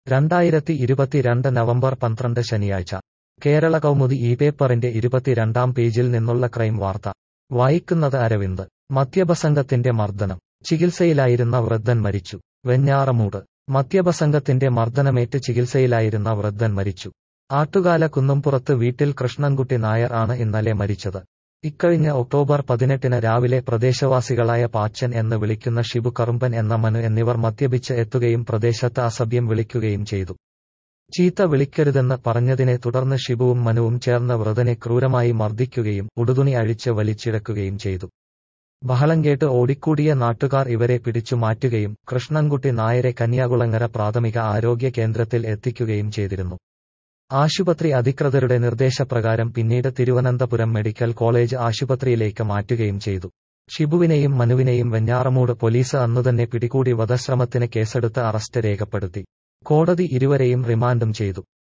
രണ്ടായിരത്തി ഇരുപത്തിരണ്ട് നവംബർ പന്ത്രണ്ട് ശനിയാഴ്ച കേരള കൗമുദി ഈ പേപ്പറിന്റെ ഇരുപത്തിരണ്ടാം പേജിൽ നിന്നുള്ള ക്രൈം വാർത്ത വായിക്കുന്നത് അരവിന്ദ് മദ്യപസംഘത്തിന്റെ മർദ്ദനം ചികിത്സയിലായിരുന്ന വൃദ്ധൻ മരിച്ചു വെഞ്ഞാറമൂട് മദ്യപസംഘത്തിന്റെ മർദ്ദനമേറ്റ് ചികിത്സയിലായിരുന്ന വൃദ്ധൻ മരിച്ചു ആട്ടുകാല കുന്നുംപുറത്ത് വീട്ടിൽ കൃഷ്ണൻകുട്ടി നായർ ആണ് ഇന്നലെ മരിച്ചത് ഇക്കഴിഞ്ഞ ഒക്ടോബർ പതിനെട്ടിന് രാവിലെ പ്രദേശവാസികളായ പാച്ചൻ എന്ന് വിളിക്കുന്ന ഷിബു കറുമ്പൻ എന്ന മനു എന്നിവർ മദ്യപിച്ച് എത്തുകയും പ്രദേശത്ത് അസഭ്യം വിളിക്കുകയും ചെയ്തു ചീത്ത വിളിക്കരുതെന്ന് പറഞ്ഞതിനെ തുടർന്ന് ഷിബുവും മനുവും ചേർന്ന് വൃതനെ ക്രൂരമായി മർദ്ദിക്കുകയും ഉടുതുണി അഴിച്ച് വലിച്ചിഴക്കുകയും ചെയ്തു ബഹളം കേട്ട് ഓടിക്കൂടിയ നാട്ടുകാർ ഇവരെ പിടിച്ചു മാറ്റുകയും കൃഷ്ണൻകുട്ടി നായരെ കന്യാകുളങ്ങര പ്രാഥമിക ആരോഗ്യ കേന്ദ്രത്തിൽ എത്തിക്കുകയും ചെയ്തിരുന്നു ആശുപത്രി അധികൃതരുടെ നിർദ്ദേശപ്രകാരം പിന്നീട് തിരുവനന്തപുരം മെഡിക്കൽ കോളേജ് ആശുപത്രിയിലേക്ക് മാറ്റുകയും ചെയ്തു ഷിബുവിനെയും മനുവിനെയും വെഞ്ഞാറമൂട് പോലീസ് അന്നുതന്നെ പിടികൂടി വധശ്രമത്തിന് കേസെടുത്ത് അറസ്റ്റ് രേഖപ്പെടുത്തി കോടതി ഇരുവരെയും റിമാൻഡും ചെയ്തു